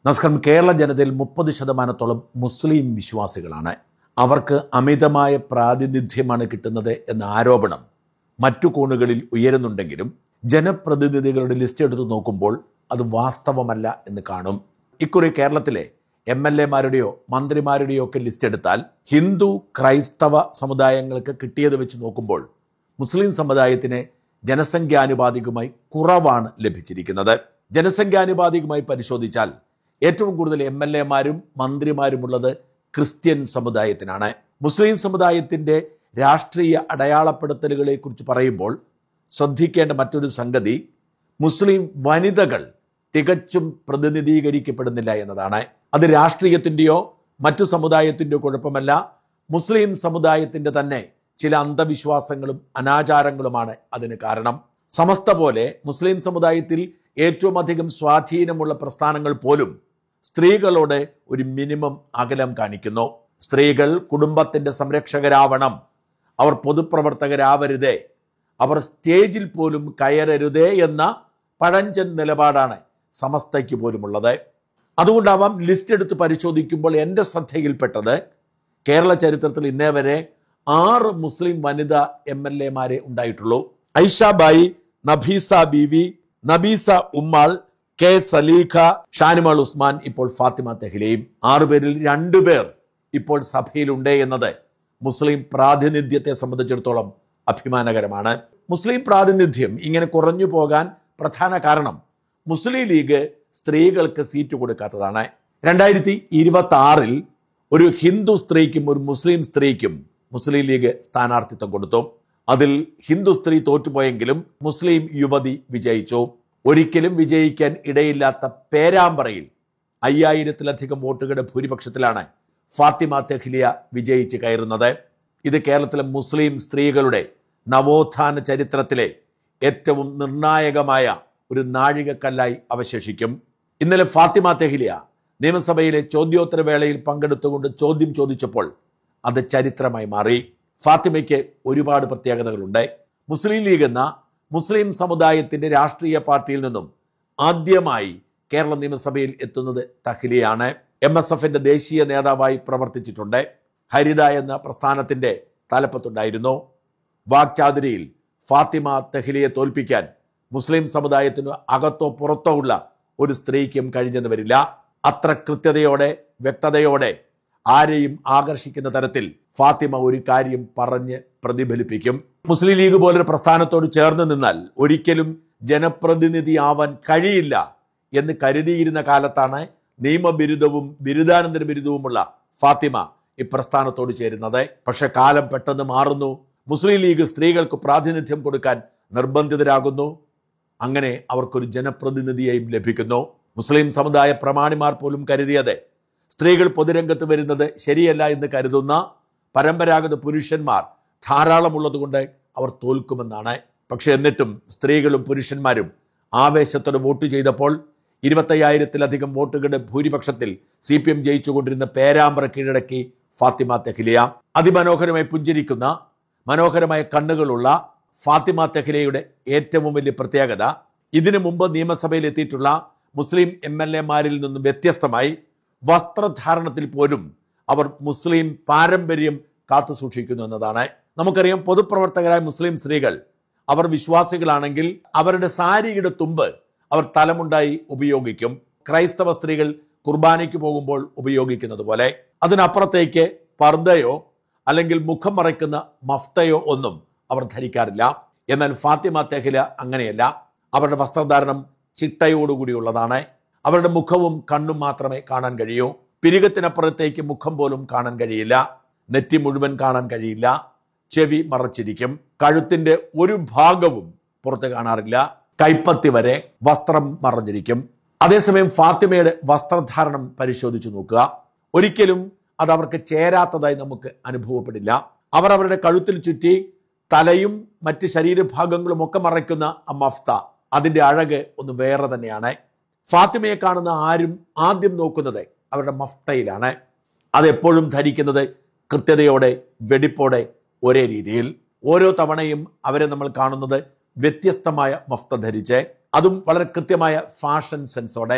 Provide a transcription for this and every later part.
നമസ്കാരം കേരള ജനതയിൽ മുപ്പത് ശതമാനത്തോളം മുസ്ലിം വിശ്വാസികളാണ് അവർക്ക് അമിതമായ പ്രാതിനിധ്യമാണ് കിട്ടുന്നത് എന്ന ആരോപണം മറ്റു കോണുകളിൽ ഉയരുന്നുണ്ടെങ്കിലും ജനപ്രതിനിധികളുടെ ലിസ്റ്റ് എടുത്തു നോക്കുമ്പോൾ അത് വാസ്തവമല്ല എന്ന് കാണും ഇക്കുറി കേരളത്തിലെ എം എൽ എമാരുടെയോ മന്ത്രിമാരുടെയോ ഒക്കെ ലിസ്റ്റ് എടുത്താൽ ഹിന്ദു ക്രൈസ്തവ സമുദായങ്ങൾക്ക് കിട്ടിയത് വെച്ച് നോക്കുമ്പോൾ മുസ്ലിം സമുദായത്തിന് ജനസംഖ്യാനുപാതികമായി കുറവാണ് ലഭിച്ചിരിക്കുന്നത് ജനസംഖ്യാനുപാതികമായി പരിശോധിച്ചാൽ ഏറ്റവും കൂടുതൽ എം എൽ എമാരും മന്ത്രിമാരുമുള്ളത് ക്രിസ്ത്യൻ സമുദായത്തിനാണ് മുസ്ലിം സമുദായത്തിന്റെ രാഷ്ട്രീയ അടയാളപ്പെടുത്തലുകളെ കുറിച്ച് പറയുമ്പോൾ ശ്രദ്ധിക്കേണ്ട മറ്റൊരു സംഗതി മുസ്ലിം വനിതകൾ തികച്ചും പ്രതിനിധീകരിക്കപ്പെടുന്നില്ല എന്നതാണ് അത് രാഷ്ട്രീയത്തിൻ്റെയോ മറ്റു സമുദായത്തിൻ്റെയോ കുഴപ്പമല്ല മുസ്ലിം സമുദായത്തിൻ്റെ തന്നെ ചില അന്ധവിശ്വാസങ്ങളും അനാചാരങ്ങളുമാണ് അതിന് കാരണം സമസ്ത പോലെ മുസ്ലിം സമുദായത്തിൽ ഏറ്റവും അധികം സ്വാധീനമുള്ള പ്രസ്ഥാനങ്ങൾ പോലും സ്ത്രീകളോട് ഒരു മിനിമം അകലം കാണിക്കുന്നു സ്ത്രീകൾ കുടുംബത്തിന്റെ സംരക്ഷകരാവണം അവർ പൊതുപ്രവർത്തകരാവരുതേ അവർ സ്റ്റേജിൽ പോലും കയറരുതേ എന്ന പഴഞ്ചൻ നിലപാടാണ് സമസ്തയ്ക്ക് പോലുമുള്ളത് അതുകൊണ്ടാവാം ലിസ്റ്റ് എടുത്ത് പരിശോധിക്കുമ്പോൾ എൻ്റെ ശ്രദ്ധയിൽപ്പെട്ടത് കേരള ചരിത്രത്തിൽ ഇന്നേ വരെ ആറ് മുസ്ലിം വനിതാ എം എൽ എമാരെ ഉണ്ടായിട്ടുള്ളൂ ഐഷാബായി നബീസ ബീവി നബീസ ഉമ്മാൾ കെ സലീഖ ഷാനിമാൾ ഉസ്മാൻ ഇപ്പോൾ ഫാത്തിമ തെഹ്ലയും ആറുപേരിൽ രണ്ടുപേർ ഇപ്പോൾ സഭയിലുണ്ട് എന്നത് മുസ്ലിം പ്രാതിനിധ്യത്തെ സംബന്ധിച്ചിടത്തോളം അഭിമാനകരമാണ് മുസ്ലിം പ്രാതിനിധ്യം ഇങ്ങനെ കുറഞ്ഞു പോകാൻ പ്രധാന കാരണം മുസ്ലിം ലീഗ് സ്ത്രീകൾക്ക് സീറ്റ് കൊടുക്കാത്തതാണ് രണ്ടായിരത്തി ഇരുപത്തി ആറിൽ ഒരു ഹിന്ദു സ്ത്രീക്കും ഒരു മുസ്ലിം സ്ത്രീക്കും മുസ്ലിം ലീഗ് സ്ഥാനാർത്ഥിത്വം കൊടുത്തു അതിൽ ഹിന്ദു സ്ത്രീ തോറ്റുപോയെങ്കിലും മുസ്ലിം യുവതി വിജയിച്ചു ഒരിക്കലും വിജയിക്കാൻ ഇടയില്ലാത്ത പേരാമ്പ്രയിൽ അയ്യായിരത്തിലധികം വോട്ടുകളുടെ ഭൂരിപക്ഷത്തിലാണ് ഫാത്തിമ തെഹ്ലിയ വിജയിച്ച് കയറുന്നത് ഇത് കേരളത്തിലെ മുസ്ലിം സ്ത്രീകളുടെ നവോത്ഥാന ചരിത്രത്തിലെ ഏറ്റവും നിർണായകമായ ഒരു നാഴികക്കല്ലായി അവശേഷിക്കും ഇന്നലെ ഫാത്തിമ തെഹ്ലിയ നിയമസഭയിലെ ചോദ്യോത്തര വേളയിൽ പങ്കെടുത്തുകൊണ്ട് ചോദ്യം ചോദിച്ചപ്പോൾ അത് ചരിത്രമായി മാറി ഫാത്തിമയ്ക്ക് ഒരുപാട് പ്രത്യേകതകളുണ്ട് മുസ്ലിം ലീഗ് എന്ന മുസ്ലിം സമുദായത്തിന്റെ രാഷ്ട്രീയ പാർട്ടിയിൽ നിന്നും ആദ്യമായി കേരള നിയമസഭയിൽ എത്തുന്നത് തഹ്ലിയാണ് എം എസ് എഫിന്റെ ദേശീയ നേതാവായി പ്രവർത്തിച്ചിട്ടുണ്ട് ഹരിത എന്ന പ്രസ്ഥാനത്തിന്റെ തലപ്പത്തുണ്ടായിരുന്നു വാക്ചാതുരിയിൽ ഫാത്തിമ തെഹ്ലിയെ തോൽപ്പിക്കാൻ മുസ്ലിം സമുദായത്തിന് അകത്തോ പുറത്തോ ഉള്ള ഒരു സ്ത്രീക്കും കഴിഞ്ഞെന്ന് വരില്ല അത്ര കൃത്യതയോടെ വ്യക്തതയോടെ ആരെയും ആകർഷിക്കുന്ന തരത്തിൽ ഫാത്തിമ ഒരു കാര്യം പറഞ്ഞ് പ്രതിഫലിപ്പിക്കും മുസ്ലിം ലീഗ് പോലൊരു പ്രസ്ഥാനത്തോട് ചേർന്ന് നിന്നാൽ ഒരിക്കലും ജനപ്രതിനിധിയാവാൻ കഴിയില്ല എന്ന് കരുതിയിരുന്ന കാലത്താണ് നിയമബിരുദവും ബിരുദാനന്തര ബിരുദവുമുള്ള ഫാത്തിമ ഈ പ്രസ്ഥാനത്തോട് ചേരുന്നത് പക്ഷെ കാലം പെട്ടെന്ന് മാറുന്നു മുസ്ലിം ലീഗ് സ്ത്രീകൾക്ക് പ്രാതിനിധ്യം കൊടുക്കാൻ നിർബന്ധിതരാകുന്നു അങ്ങനെ അവർക്കൊരു ജനപ്രതിനിധിയെയും ലഭിക്കുന്നു മുസ്ലിം സമുദായ പ്രമാണിമാർ പോലും കരുതിയത് സ്ത്രീകൾ പൊതുരംഗത്ത് വരുന്നത് ശരിയല്ല എന്ന് കരുതുന്ന പരമ്പരാഗത പുരുഷന്മാർ ധാരാളമുള്ളതുകൊണ്ട് അവർ തോൽക്കുമെന്നാണ് പക്ഷെ എന്നിട്ടും സ്ത്രീകളും പുരുഷന്മാരും ആവേശത്തോടെ വോട്ട് ചെയ്തപ്പോൾ ഇരുപത്തയ്യായിരത്തിലധികം വോട്ടുകളുടെ ഭൂരിപക്ഷത്തിൽ സി പി എം ജയിച്ചുകൊണ്ടിരുന്ന പേരാമ്പ്ര കീഴടക്കി ഫാത്തിമ തെഹ്ലിയ അതിമനോഹരമായി പുഞ്ചിരിക്കുന്ന മനോഹരമായ കണ്ണുകളുള്ള ഫാത്തിമ തെഹ്ലിയയുടെ ഏറ്റവും വലിയ പ്രത്യേകത ഇതിനു മുമ്പ് നിയമസഭയിൽ എത്തിയിട്ടുള്ള മുസ്ലിം എം എൽ എമാരിൽ നിന്നും വ്യത്യസ്തമായി വസ്ത്രധാരണത്തിൽ പോലും അവർ മുസ്ലിം പാരമ്പര്യം കാത്തു സൂക്ഷിക്കുന്നു എന്നതാണ് നമുക്കറിയാം പൊതുപ്രവർത്തകരായ മുസ്ലിം സ്ത്രീകൾ അവർ വിശ്വാസികളാണെങ്കിൽ അവരുടെ സാരിയുടെ തുമ്പ് അവർ തലമുണ്ടായി ഉപയോഗിക്കും ക്രൈസ്തവ സ്ത്രീകൾ കുർബാനയ്ക്ക് പോകുമ്പോൾ ഉപയോഗിക്കുന്നത് പോലെ അതിനപ്പുറത്തേക്ക് പർദ്ദയോ അല്ലെങ്കിൽ മുഖം മറയ്ക്കുന്ന മഫ്തയോ ഒന്നും അവർ ധരിക്കാറില്ല എന്നാൽ ഫാത്തിമ തെഹില അങ്ങനെയല്ല അവരുടെ വസ്ത്രധാരണം ചിട്ടയോടുകൂടിയുള്ളതാണ് അവരുടെ മുഖവും കണ്ണും മാത്രമേ കാണാൻ കഴിയൂ പിരികത്തിനപ്പുറത്തേക്ക് മുഖം പോലും കാണാൻ കഴിയില്ല നെറ്റി മുഴുവൻ കാണാൻ കഴിയില്ല ചെവി മറച്ചിരിക്കും കഴുത്തിന്റെ ഒരു ഭാഗവും പുറത്ത് കാണാറില്ല കൈപ്പത്തി വരെ വസ്ത്രം മറഞ്ഞിരിക്കും അതേസമയം ഫാത്തിമയുടെ വസ്ത്രധാരണം പരിശോധിച്ചു നോക്കുക ഒരിക്കലും അത് അവർക്ക് ചേരാത്തതായി നമുക്ക് അനുഭവപ്പെടില്ല അവർ അവരുടെ കഴുത്തിൽ ചുറ്റി തലയും മറ്റ് ശരീരഭാഗങ്ങളും ഒക്കെ മറയ്ക്കുന്ന ആ മഫ്ത അതിന്റെ അഴക് ഒന്ന് വേറെ തന്നെയാണ് ഫാത്തിമയെ കാണുന്ന ആരും ആദ്യം നോക്കുന്നത് അവരുടെ മഫ്തയിലാണ് അത് എപ്പോഴും ധരിക്കുന്നത് കൃത്യതയോടെ വെടിപ്പോടെ ഒരേ രീതിയിൽ ഓരോ തവണയും അവരെ നമ്മൾ കാണുന്നത് വ്യത്യസ്തമായ മഫ്ത ധരിച്ച് അതും വളരെ കൃത്യമായ ഫാഷൻ സെൻസോടെ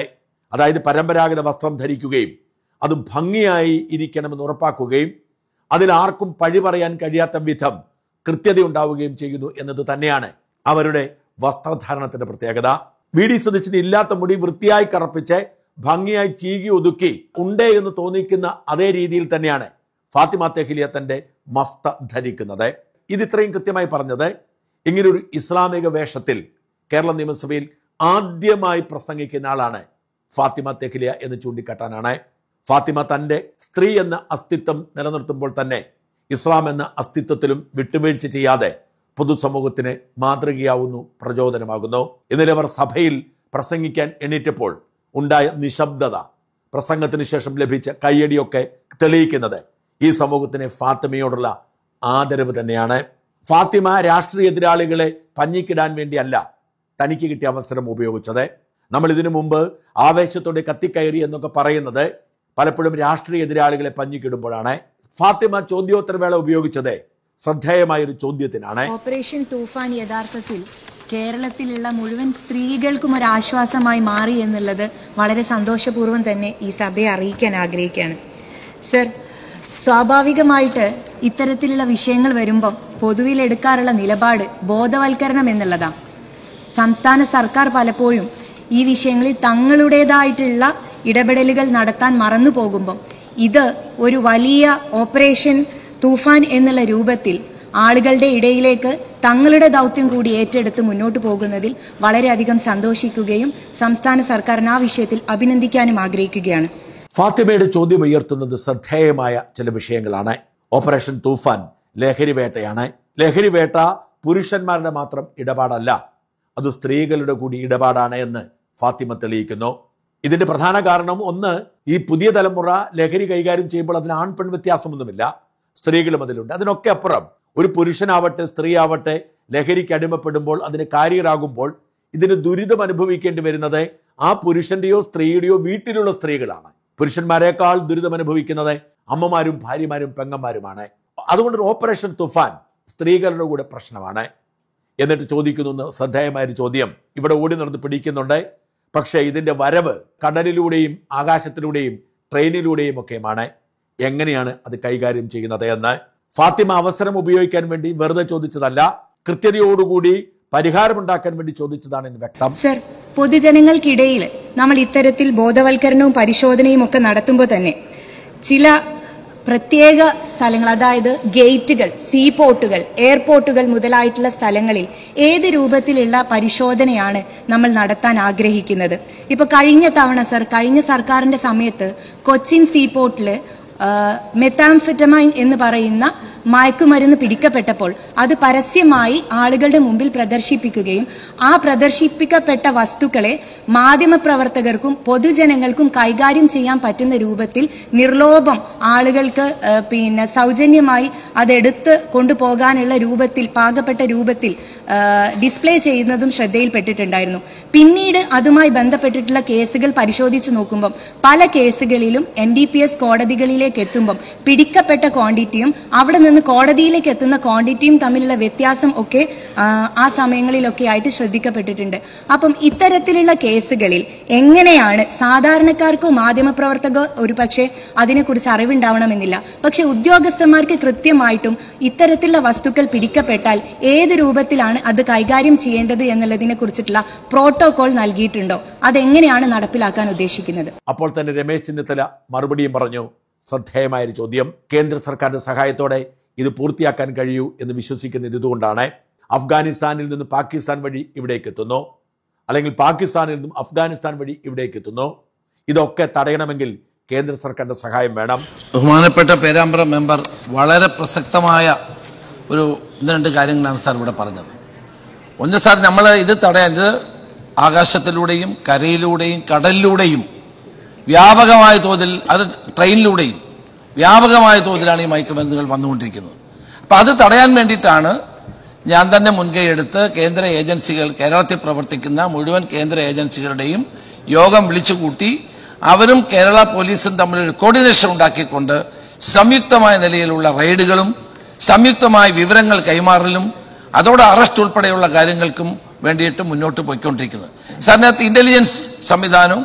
അതായത് പരമ്പരാഗത വസ്ത്രം ധരിക്കുകയും അത് ഭംഗിയായി ഇരിക്കണമെന്ന് ഉറപ്പാക്കുകയും അതിൽ ആർക്കും പഴി പറയാൻ കഴിയാത്ത വിധം കൃത്യത ഉണ്ടാവുകയും ചെയ്യുന്നു എന്നത് തന്നെയാണ് അവരുടെ വസ്ത്രധാരണത്തിന്റെ പ്രത്യേകത വി ഡി സതീശന് ഇല്ലാത്ത മുടി വൃത്തിയായി കറപ്പിച്ച് ഭംഗിയായി ചീകി ഒതുക്കി ഉണ്ടേ എന്ന് തോന്നിക്കുന്ന അതേ രീതിയിൽ തന്നെയാണ് ഫാത്തിമ തെഹ്ലിയ തന്റെ മഫ്ത ധരിക്കുന്നത് ഇത് ഇത്രയും കൃത്യമായി പറഞ്ഞത് ഇങ്ങനൊരു ഇസ്ലാമിക വേഷത്തിൽ കേരള നിയമസഭയിൽ ആദ്യമായി പ്രസംഗിക്കുന്ന ആളാണ് ഫാത്തിമ തെഹ്ലിയ എന്ന് ചൂണ്ടിക്കാട്ടാനാണ് ഫാത്തിമ തന്റെ സ്ത്രീ എന്ന അസ്തിത്വം നിലനിർത്തുമ്പോൾ തന്നെ ഇസ്ലാം എന്ന അസ്തിത്വത്തിലും വിട്ടുവീഴ്ച ചെയ്യാതെ പൊതുസമൂഹത്തിന് മാതൃകയാവുന്നു പ്രചോദനമാകുന്നു ഇന്നലെ അവർ സഭയിൽ പ്രസംഗിക്കാൻ എണീറ്റപ്പോൾ ഉണ്ടായ നിശബ്ദത പ്രസംഗത്തിന് ശേഷം ലഭിച്ച കയ്യടിയൊക്കെ തെളിയിക്കുന്നത് ഈ സമൂഹത്തിന് ഫാത്തിമയോടുള്ള ആദരവ് തന്നെയാണ് ഫാത്തിമ രാഷ്ട്രീയ എതിരാളികളെ പഞ്ഞിക്കിടാൻ വേണ്ടിയല്ല തനിക്ക് കിട്ടിയ അവസരം ഉപയോഗിച്ചത് നമ്മൾ ഇതിനു മുമ്പ് ആവേശത്തോടെ കത്തിക്കയറി എന്നൊക്കെ പറയുന്നത് പലപ്പോഴും രാഷ്ട്രീയ എതിരാളികളെ പഞ്ഞിക്കിടുമ്പോഴാണ് ഫാത്തിമ ചോദ്യോത്തരവേള ഉപയോഗിച്ചത് ശ്രദ്ധേയമായ ഒരു ചോദ്യത്തിനാണ് ഓപ്പറേഷൻ തൂഫാൻ യഥാർത്ഥത്തിൽ കേരളത്തിലുള്ള മുഴുവൻ സ്ത്രീകൾക്കും ഒരു ആശ്വാസമായി മാറി എന്നുള്ളത് വളരെ സന്തോഷപൂർവ്വം തന്നെ ഈ സഭയെ അറിയിക്കാൻ ആഗ്രഹിക്കുകയാണ് സർ സ്വാഭാവികമായിട്ട് ഇത്തരത്തിലുള്ള വിഷയങ്ങൾ വരുമ്പം പൊതുവിൽ എടുക്കാറുള്ള നിലപാട് ബോധവൽക്കരണം എന്നുള്ളതാണ് സംസ്ഥാന സർക്കാർ പലപ്പോഴും ഈ വിഷയങ്ങളിൽ തങ്ങളുടേതായിട്ടുള്ള ഇടപെടലുകൾ നടത്താൻ മറന്നു പോകുമ്പം ഇത് ഒരു വലിയ ഓപ്പറേഷൻ തൂഫാൻ എന്നുള്ള രൂപത്തിൽ ആളുകളുടെ ഇടയിലേക്ക് തങ്ങളുടെ ദൗത്യം കൂടി ഏറ്റെടുത്ത് മുന്നോട്ട് പോകുന്നതിൽ വളരെയധികം സന്തോഷിക്കുകയും സംസ്ഥാന സർക്കാരിന് ആ വിഷയത്തിൽ അഭിനന്ദിക്കാനും ആഗ്രഹിക്കുകയാണ് ഫാത്തിമയുടെ ചോദ്യം ഉയർത്തുന്നത് ശ്രദ്ധേയമായ ചില വിഷയങ്ങളാണ് ഓപ്പറേഷൻ തൂഫാൻ ലഹരി വേട്ടയാണ് ലഹരി വേട്ട പുരുഷന്മാരുടെ മാത്രം ഇടപാടല്ല അത് സ്ത്രീകളുടെ കൂടി ഇടപാടാണ് എന്ന് ഫാത്തിമ തെളിയിക്കുന്നു ഇതിന്റെ പ്രധാന കാരണം ഒന്ന് ഈ പുതിയ തലമുറ ലഹരി കൈകാര്യം ചെയ്യുമ്പോൾ അതിന് ആൺ പെൺ വ്യത്യാസമൊന്നുമില്ല സ്ത്രീകളും അതിലുണ്ട് അതിനൊക്കെ അപ്പുറം ഒരു പുരുഷനാവട്ടെ സ്ത്രീ ആവട്ടെ ലഹരിക്ക് അടിമപ്പെടുമ്പോൾ അതിന് കാരിയറാകുമ്പോൾ ഇതിന് ദുരിതം അനുഭവിക്കേണ്ടി വരുന്നത് ആ പുരുഷന്റെയോ സ്ത്രീയുടെയോ വീട്ടിലുള്ള സ്ത്രീകളാണ് പുരുഷന്മാരെക്കാൾ ദുരിതം അനുഭവിക്കുന്നത് അമ്മമാരും ഭാര്യമാരും പെങ്ങന്മാരുമാണ് അതുകൊണ്ട് ഒരു ഓപ്പറേഷൻ തുഫാൻ സ്ത്രീകളുടെ കൂടെ പ്രശ്നമാണ് എന്നിട്ട് ചോദിക്കുന്നു ശ്രദ്ധേയമായ ഒരു ചോദ്യം ഇവിടെ ഓടി നടന്ന് പിടിക്കുന്നുണ്ട് പക്ഷേ ഇതിന്റെ വരവ് കടലിലൂടെയും ആകാശത്തിലൂടെയും ട്രെയിനിലൂടെയും ഒക്കെയുമാണ് എങ്ങനെയാണ് അത് കൈകാര്യം ചെയ്യുന്നത് എന്ന് ഫാത്തിമ അവസരം ഉപയോഗിക്കാൻ വേണ്ടി വെറുതെ ചോദിച്ചതല്ല കൃത്യതയോടുകൂടി പരിഹാരമുണ്ടാക്കാൻ വേണ്ടി ചോദിച്ചതാണ് എന്ന് വ്യക്തം സർ പൊതുജനങ്ങൾക്കിടയിൽ നമ്മൾ ഇത്തരത്തിൽ ബോധവൽക്കരണവും പരിശോധനയും ഒക്കെ നടത്തുമ്പോൾ തന്നെ ചില പ്രത്യേക സ്ഥലങ്ങൾ അതായത് ഗേറ്റുകൾ സീപോർട്ടുകൾ എയർപോർട്ടുകൾ മുതലായിട്ടുള്ള സ്ഥലങ്ങളിൽ ഏത് രൂപത്തിലുള്ള പരിശോധനയാണ് നമ്മൾ നടത്താൻ ആഗ്രഹിക്കുന്നത് ഇപ്പൊ കഴിഞ്ഞ തവണ സർ കഴിഞ്ഞ സർക്കാരിന്റെ സമയത്ത് കൊച്ചിൻ സീപോർട്ടില് മെത്താംഫെറ്റമൈൻ എന്ന് പറയുന്ന മയക്കുമരുന്ന് പിടിക്കപ്പെട്ടപ്പോൾ അത് പരസ്യമായി ആളുകളുടെ മുമ്പിൽ പ്രദർശിപ്പിക്കുകയും ആ പ്രദർശിപ്പിക്കപ്പെട്ട വസ്തുക്കളെ മാധ്യമപ്രവർത്തകർക്കും പൊതുജനങ്ങൾക്കും കൈകാര്യം ചെയ്യാൻ പറ്റുന്ന രൂപത്തിൽ നിർലോഭം ആളുകൾക്ക് ആ, പിന്നെ സൗജന്യമായി അതെടുത്ത് കൊണ്ടുപോകാനുള്ള രൂപത്തിൽ പാകപ്പെട്ട രൂപത്തിൽ ആ, ഡിസ്പ്ലേ ചെയ്യുന്നതും ശ്രദ്ധയിൽപ്പെട്ടിട്ടുണ്ടായിരുന്നു പിന്നീട് അതുമായി ബന്ധപ്പെട്ടിട്ടുള്ള കേസുകൾ പരിശോധിച്ചു നോക്കുമ്പം പല കേസുകളിലും എൻ ഡി പി എസ് കോടതികളിലേക്ക് എത്തുമ്പം പിടിക്കപ്പെട്ട ക്വാണ്ടിറ്റിയും അവിടെ നിന്ന് കോടതിയിലേക്ക് എത്തുന്ന ക്വാണ്ടിറ്റിയും തമ്മിലുള്ള വ്യത്യാസം ഒക്കെ ആ, ആ സമയങ്ങളിലൊക്കെ ആയിട്ട് ശ്രദ്ധിക്കപ്പെട്ടിട്ടുണ്ട് അപ്പം ഇത്തരത്തിലുള്ള കേസുകളിൽ എങ്ങനെയാണ് സാധാരണക്കാർക്കോ മാധ്യമപ്രവർത്തകോ ഒരു പക്ഷേ അതിനെക്കുറിച്ച് അറിവുണ്ടാവണമെന്നില്ല പക്ഷെ ഉദ്യോഗസ്ഥന്മാർക്ക് കൃത്യമായിട്ടും ഇത്തരത്തിലുള്ള വസ്തുക്കൾ പിടിക്കപ്പെട്ടാൽ ഏത് രൂപത്തിലാണ് അത് കൈകാര്യം ചെയ്യേണ്ടത് എന്നുള്ളതിനെ കുറിച്ചിട്ടുള്ള പ്രോട്ടോകോൾ നൽകിയിട്ടുണ്ടോ അതെങ്ങനെയാണ് നടപ്പിലാക്കാൻ ഉദ്ദേശിക്കുന്നത് അപ്പോൾ തന്നെ രമേശ് ചെന്നിത്തല മറുപടിയും പറഞ്ഞു ശ്രദ്ധേയമായ ഒരു ചോദ്യം കേന്ദ്ര സർക്കാരിന്റെ സഹായത്തോടെ ഇത് പൂർത്തിയാക്കാൻ കഴിയൂ എന്ന് വിശ്വസിക്കുന്നത് ഇതുകൊണ്ടാണ് അഫ്ഗാനിസ്ഥാനിൽ നിന്ന് പാകിസ്ഥാൻ വഴി ഇവിടേക്ക് എത്തുന്നു അല്ലെങ്കിൽ പാകിസ്ഥാനിൽ നിന്നും അഫ്ഗാനിസ്ഥാൻ വഴി ഇവിടേക്ക് എത്തുന്നു ഇതൊക്കെ തടയണമെങ്കിൽ കേന്ദ്ര സർക്കാരിന്റെ സഹായം വേണം ബഹുമാനപ്പെട്ട പേരാമ്പ്ര മെമ്പർ വളരെ പ്രസക്തമായ ഒരു ഒന്ന് രണ്ട് കാര്യങ്ങളാണ് സാർ ഇവിടെ പറഞ്ഞത് ഒന്ന് സാർ നമ്മൾ ഇത് തടയാൻ ഇത് ആകാശത്തിലൂടെയും കരയിലൂടെയും കടലിലൂടെയും വ്യാപകമായ തോതിൽ അത് ട്രെയിനിലൂടെയും വ്യാപകമായ തോതിലാണ് ഈ മയക്കുമരുന്നുകൾ വന്നുകൊണ്ടിരിക്കുന്നത് അപ്പം അത് തടയാൻ വേണ്ടിയിട്ടാണ് ഞാൻ തന്നെ മുൻകൈ എടുത്ത് കേന്ദ്ര ഏജൻസികൾ കേരളത്തിൽ പ്രവർത്തിക്കുന്ന മുഴുവൻ കേന്ദ്ര ഏജൻസികളുടെയും യോഗം വിളിച്ചുകൂട്ടി അവരും കേരള പോലീസും തമ്മിലൊരു കോർഡിനേഷൻ ഉണ്ടാക്കിക്കൊണ്ട് സംയുക്തമായ നിലയിലുള്ള റെയ്ഡുകളും സംയുക്തമായ വിവരങ്ങൾ കൈമാറലും അതോടെ അറസ്റ്റ് ഉൾപ്പെടെയുള്ള കാര്യങ്ങൾക്കും വേണ്ടിയിട്ട് മുന്നോട്ട് പോയിക്കൊണ്ടിരിക്കുന്നത് സാറിനകത്ത് ഇന്റലിജൻസ് സംവിധാനവും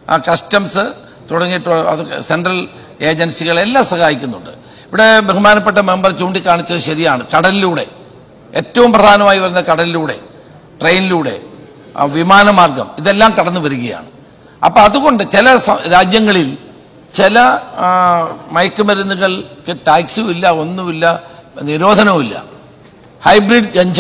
ആ, കസ്റ്റംസ് തുടങ്ങിയിട്ടുള്ള അത് സെൻട്രൽ ഏജൻസികളെല്ലാം സഹായിക്കുന്നുണ്ട് ഇവിടെ ബഹുമാനപ്പെട്ട മെമ്പർ ചൂണ്ടിക്കാണിച്ചത് ശരിയാണ് കടലിലൂടെ ഏറ്റവും പ്രധാനമായി വരുന്ന കടലിലൂടെ ട്രെയിനിലൂടെ ആ, വിമാനമാർഗം ഇതെല്ലാം കടന്നു വരികയാണ് അപ്പൊ അതുകൊണ്ട് ചില സ- രാജ്യങ്ങളിൽ ചില ആ, മയക്കുമരുന്നുകൾക്ക് ടാക്സും ഇല്ല ഒന്നുമില്ല നിരോധനവുമില്ല ഹൈബ്രിഡ് ഗഞ്ച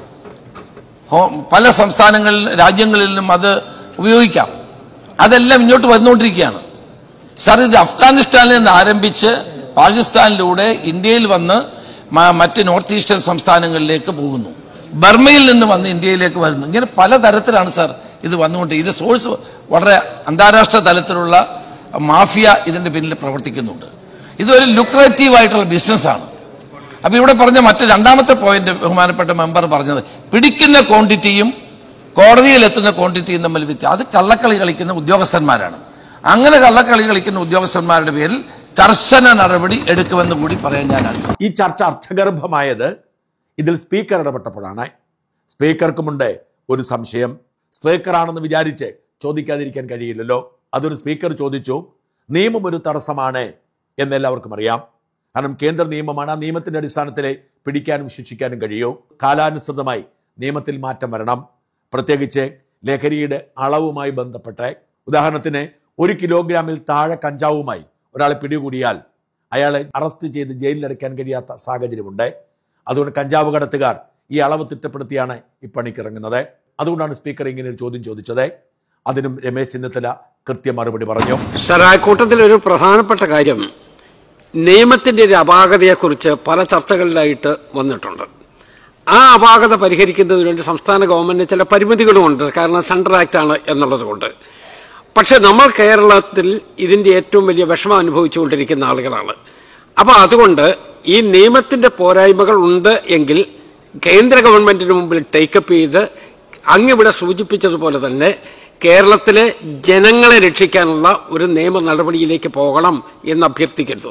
ഹോ- പല സംസ്ഥാനങ്ങളിൽ രാജ്യങ്ങളിലും അത് ഉപയോഗിക്കാം അതെല്ലാം ഇങ്ങോട്ട് വന്നുകൊണ്ടിരിക്കുകയാണ് സാർ ഇത് അഫ്ഗാനിസ്ഥാനിൽ നിന്ന് ആരംഭിച്ച് പാകിസ്ഥാനിലൂടെ ഇന്ത്യയിൽ വന്ന് മ- മറ്റ് നോർത്ത് ഈസ്റ്റേൺ സംസ്ഥാനങ്ങളിലേക്ക് പോകുന്നു ബർമയിൽ നിന്ന് വന്ന് ഇന്ത്യയിലേക്ക് വരുന്നു ഇങ്ങനെ പലതരത്തിലാണ് സാർ ഇത് വന്നുകൊണ്ട് ഇത് സോഴ്സ് വളരെ അന്താരാഷ്ട്ര തലത്തിലുള്ള മാഫിയ ഇതിന്റെ പിന്നിൽ പ്രവർത്തിക്കുന്നുണ്ട് ഇതൊരു ലുക്രേറ്റീവ് ആയിട്ടുള്ള ബിസിനസ്സാണ് അപ്പൊ ഇവിടെ പറഞ്ഞ മറ്റ് രണ്ടാമത്തെ പോയിന്റ് ബഹുമാനപ്പെട്ട മെമ്പർ പറഞ്ഞത് പിടിക്കുന്ന ക്വാണ്ടിറ്റിയും കോടതിയിൽ എത്തുന്ന ക്വാണ്ടിറ്റിയും തമ്മിൽ വ്യത്യാസം അത് കള്ളക്കളി കളിക്കുന്ന ഉദ്യോഗസ്ഥന്മാരാണ് അങ്ങനെ കള്ളക്കളി കളിക്കുന്ന ഉദ്യോഗസ്ഥന്മാരുടെ പേരിൽ കർശന നടപടി എടുക്കുമെന്ന് കൂടി പറയാൻ ഞാൻ ആഗ്രഹിക്കുന്നു ഈ ചർച്ച അർത്ഥഗർഭമായത് ഇതിൽ സ്പീക്കർ ഇടപെട്ടപ്പോഴാണ് സ്പീക്കർക്കുമുണ്ട് ഒരു സംശയം സ്പീക്കറാണെന്ന് വിചാരിച്ച് ചോദിക്കാതിരിക്കാൻ കഴിയില്ലല്ലോ അതൊരു സ്പീക്കർ ചോദിച്ചു നിയമം ഒരു തടസ്സമാണ് എന്നെല്ലാവർക്കും അറിയാം കാരണം കേന്ദ്ര നിയമമാണ് ആ നിയമത്തിന്റെ അടിസ്ഥാനത്തിൽ പിടിക്കാനും ശിക്ഷിക്കാനും കഴിയൂ കാലാനുസൃതമായി നിയമത്തിൽ മാറ്റം വരണം പ്രത്യേകിച്ച് ലഹരിയുടെ അളവുമായി ബന്ധപ്പെട്ട് ഉദാഹരണത്തിന് ഒരു കിലോഗ്രാമിൽ താഴെ കഞ്ചാവുമായി ഒരാളെ പിടികൂടിയാൽ അയാളെ അറസ്റ്റ് ചെയ്ത് ജയിലിലടയ്ക്കാൻ കഴിയാത്ത സാഹചര്യമുണ്ട് അതുകൊണ്ട് കഞ്ചാവ് കടത്തുകാർ ഈ അളവ് തിട്ടപ്പെടുത്തിയാണ് ഈ പണിക്കിറങ്ങുന്നത് അതുകൊണ്ടാണ് സ്പീക്കർ ഇങ്ങനെ ഒരു ചോദ്യം ചോദിച്ചത് അതിനും രമേശ് ചെന്നിത്തല കൃത്യ മറുപടി പറഞ്ഞു സർ ആ കൂട്ടത്തിൽ ഒരു പ്രധാനപ്പെട്ട കാര്യം നിയമത്തിന്റെ ഒരു അപാകതയെക്കുറിച്ച് പല ചർച്ചകളിലായിട്ട് വന്നിട്ടുണ്ട് ആ അപാകത പരിഹരിക്കുന്നതിന് വേണ്ടി സംസ്ഥാന ഗവൺമെന്റിന് ചില പരിമിതികളുമുണ്ട് കാരണം സെൻട്രൽ ആക്ട് ആണ് എന്നുള്ളത് കൊണ്ട് പക്ഷെ നമ്മൾ കേരളത്തിൽ ഇതിന്റെ ഏറ്റവും വലിയ വിഷമം അനുഭവിച്ചുകൊണ്ടിരിക്കുന്ന ആളുകളാണ് അപ്പൊ അതുകൊണ്ട് ഈ നിയമത്തിന്റെ പോരായ്മകൾ ഉണ്ട് എങ്കിൽ കേന്ദ്ര ഗവൺമെന്റിന് മുമ്പിൽ ടേക്കപ്പ് ചെയ്ത് അങ്ങിവിടെ സൂചിപ്പിച്ചതുപോലെ തന്നെ കേരളത്തിലെ ജനങ്ങളെ രക്ഷിക്കാനുള്ള ഒരു നിയമ നടപടിയിലേക്ക് പോകണം എന്ന് അഭ്യർത്ഥിക്കരുത്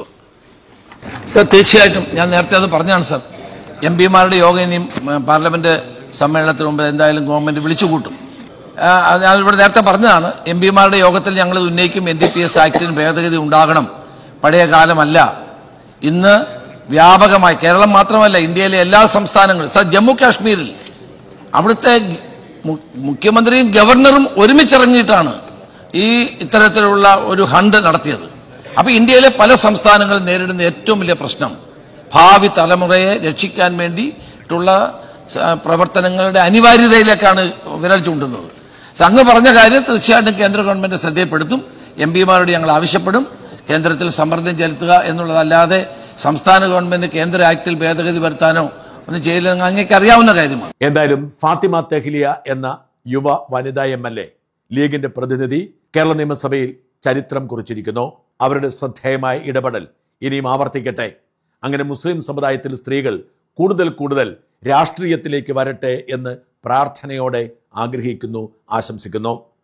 സർ തീർച്ചയായിട്ടും ഞാൻ നേരത്തെ അത് പറഞ്ഞാണ് സർ എം പിമാരുടെ യോഗം ഇനിയും ഉം, പാർലമെന്റ് സമ്മേളനത്തിന് മുമ്പ് എന്തായാലും ഗവൺമെന്റ് വിളിച്ചുകൂട്ടും ആ, അത് ഞാൻ ഇവിടെ നേരത്തെ പറഞ്ഞതാണ് എം പിമാരുടെ യോഗത്തിൽ ഞങ്ങൾ ഇത് ഉന്നയിക്കും എൻ ഡി പി എസ് ആക്ടിന് ഭേദഗതി ഉണ്ടാകണം പഴയ കാലമല്ല ഇന്ന് വ്യാപകമായി കേരളം മാത്രമല്ല ഇന്ത്യയിലെ എല്ലാ സംസ്ഥാനങ്ങളും സർ ജമ്മു കാശ്മീരിൽ അവിടുത്തെ മു- മുഖ്യമന്ത്രിയും ഗവർണറും ഒരുമിച്ചിറങ്ങിയിട്ടാണ് ഈ ഇത്തരത്തിലുള്ള ഒരു ഹണ്ട് നടത്തിയത് അപ്പൊ ഇന്ത്യയിലെ പല സംസ്ഥാനങ്ങളും നേരിടുന്ന ഏറ്റവും വലിയ പ്രശ്നം ഭാവി തലമുറയെ രക്ഷിക്കാൻ വേണ്ടിയിട്ടുള്ള സ- പ്രവർത്തനങ്ങളുടെ അനിവാര്യതയിലേക്കാണ് വിരൽ ചൂണ്ടുന്നത് സോ അങ്ങ് പറഞ്ഞ കാര്യം തീർച്ചയായിട്ടും കേന്ദ്ര ഗവൺമെന്റ് ശ്രദ്ധയപ്പെടുത്തും എം പിമാരോട് ഞങ്ങൾ ആവശ്യപ്പെടും കേന്ദ്രത്തിൽ സമ്മർദ്ദം ചെലുത്തുക എന്നുള്ളതല്ലാതെ സംസ്ഥാന ഗവൺമെന്റ് കേന്ദ്ര ആക്ടിൽ ഭേദഗതി വരുത്താനോ ഒന്നും ചെയ്യില്ലെന്ന് അങ്ങേക്ക് അറിയാവുന്ന കാര്യമാണ് എന്തായാലും ഫാത്തിമ തെഹ്ലിയ എന്ന യുവ വനിതാ എം എൽ എ ലീഗിന്റെ പ്രതിനിധി കേരള നിയമസഭയിൽ ചരിത്രം കുറിച്ചിരിക്കുന്നു അവരുടെ ശ്രദ്ധേയമായ ഇടപെടൽ ഇനിയും ആവർത്തിക്കട്ടെ അങ്ങനെ മുസ്ലിം സമുദായത്തിൽ സ്ത്രീകൾ കൂടുതൽ കൂടുതൽ രാഷ്ട്രീയത്തിലേക്ക് വരട്ടെ എന്ന് പ്രാർത്ഥനയോടെ ആഗ്രഹിക്കുന്നു ആശംസിക്കുന്നു